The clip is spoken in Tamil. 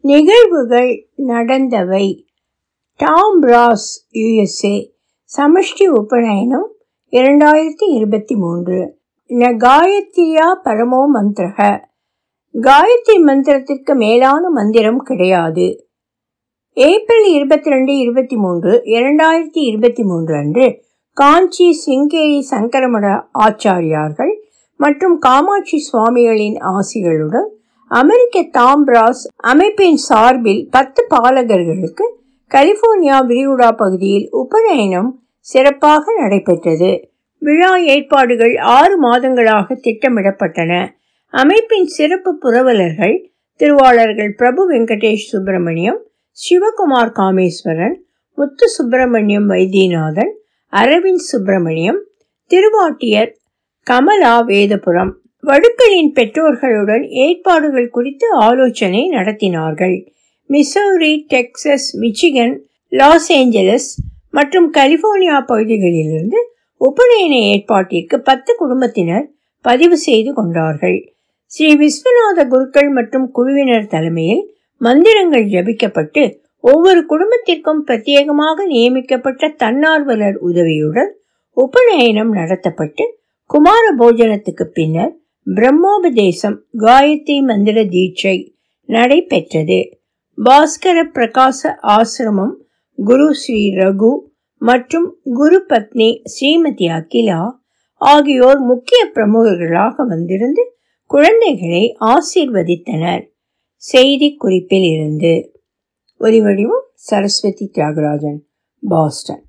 நிகழ்வுகள் நடந்தவை டாம் ராஸ் யுஎஸ்ஏ சமஷ்டி உபநயனம் இரண்டாயிரத்தி இருபத்தி மூன்று ந காயத்ரியா பரமோ மந்திரக காயத்ரி மந்திரத்திற்கு மேலான மந்திரம் கிடையாது ஏப்ரல் இருபத்தி ரெண்டு இருபத்தி மூன்று இரண்டாயிரத்தி இருபத்தி மூன்று அன்று காஞ்சி சிங்கேரி சங்கரமட ஆச்சாரியார்கள் மற்றும் காமாட்சி சுவாமிகளின் ஆசிகளுடன் அமெரிக்க தாம்ராஸ் அமைப்பின் சார்பில் பத்து பாலகர்களுக்கு கலிபோர்னியா விரிகுடா பகுதியில் உபநயனம் சிறப்பாக நடைபெற்றது விழா ஏற்பாடுகள் ஆறு மாதங்களாக திட்டமிடப்பட்டன அமைப்பின் சிறப்பு புரவலர்கள் திருவாளர்கள் பிரபு வெங்கடேஷ் சுப்பிரமணியம் சிவகுமார் காமேஸ்வரன் முத்து சுப்பிரமணியம் வைத்தியநாதன் அரவிந்த் சுப்பிரமணியம் திருவாட்டியர் கமலா வேதபுரம் வடுக்களின் பெற்றோர்களுடன் ஏற்பாடுகள் குறித்து ஆலோசனை நடத்தினார்கள் Missouri Texas Michigan Los Angeles மற்றும் கலிபோர்னியா பகுதிகளிலிருந்து உபநயன ஏற்பாட்டிற்கு பத்து குடும்பத்தினர் பதிவு செய்து கொண்டார்கள் ஸ்ரீ விஸ்வநாத குருக்கள் மற்றும் குழுவினர் தலைமையில் மந்திரங்கள் ஜபிக்கப்பட்டு ஒவ்வொரு குடும்பத்திற்கும் பிரத்யேகமாக நியமிக்கப்பட்ட தன்னார்வலர் உதவியுடன் உபநயனம் நடத்தப்பட்டு குமார போஜனத்துக்கு பின்னர் பிரம்மோபதேசம் காயத்ரி மந்திர தீட்சை நடைபெற்றது பாஸ்கர பிரகாச ஆசிரமம் குரு ஸ்ரீ ரகு மற்றும் குரு பத்னி ஸ்ரீமதி அகிலா ஆகியோர் முக்கிய பிரமுகர்களாக வந்திருந்து குழந்தைகளை ஆசீர்வதித்தனர் செய்தி குறிப்பில் இருந்து ஒலிவடிவம் சரஸ்வதி தியாகராஜன் பாஸ்டன்